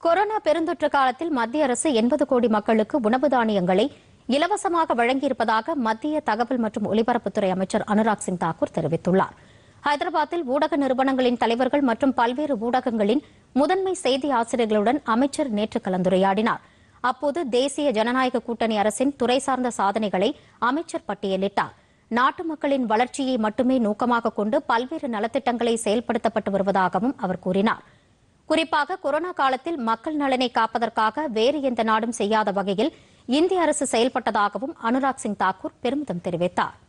corona பெருந்தொற்று காலத்தில் மத்திய அரசு எண்பது கோடி மக்களுக்கு உணவு தானியங்களை இலவசமாக வழங்கியிருப்பதாக மத்திய தகவல் மற்றும் ஒலிபரப்புத்துறை அமைச்சர் அனுராக் சிங் தாக்கூர் தெரிவித்துள்ளார் ஹைதராபாத்தில் ஊடக நிறுவனங்களின் தலைவர்கள் மற்றும் பல்வேறு ஊடகங்களின் முதன்மை செய்தி ஆசிரியர்களுடன் அமைச்சர் நேற்று கலந்துரையாடினார் அப்போது தேசிய ஜனநாயக கூட்டணி அரசின் துறை சார்ந்த சாதனைகளை அமைச்சர் பட்டியலிட்டார் நாட்டு மக்களின் வளர்ச்சியை மட்டுமே நோக்கமாக கொண்டு பல்வேறு நலத்திட்டங்களை செயல்படுத்தப்பட்டு வருவதாகவும் அவர் கூறினார் குறிப்பாக கொரோனா காலத்தில் மக்கள் நலனை காப்பதற்காக வேறு எந்த நாடும் செய்யாத வகையில் இந்திய அரசு செயல்பட்டதாகவும் அனுராக் சிங் தாக்கூர் பெருமிதம் தெரிவித்தார்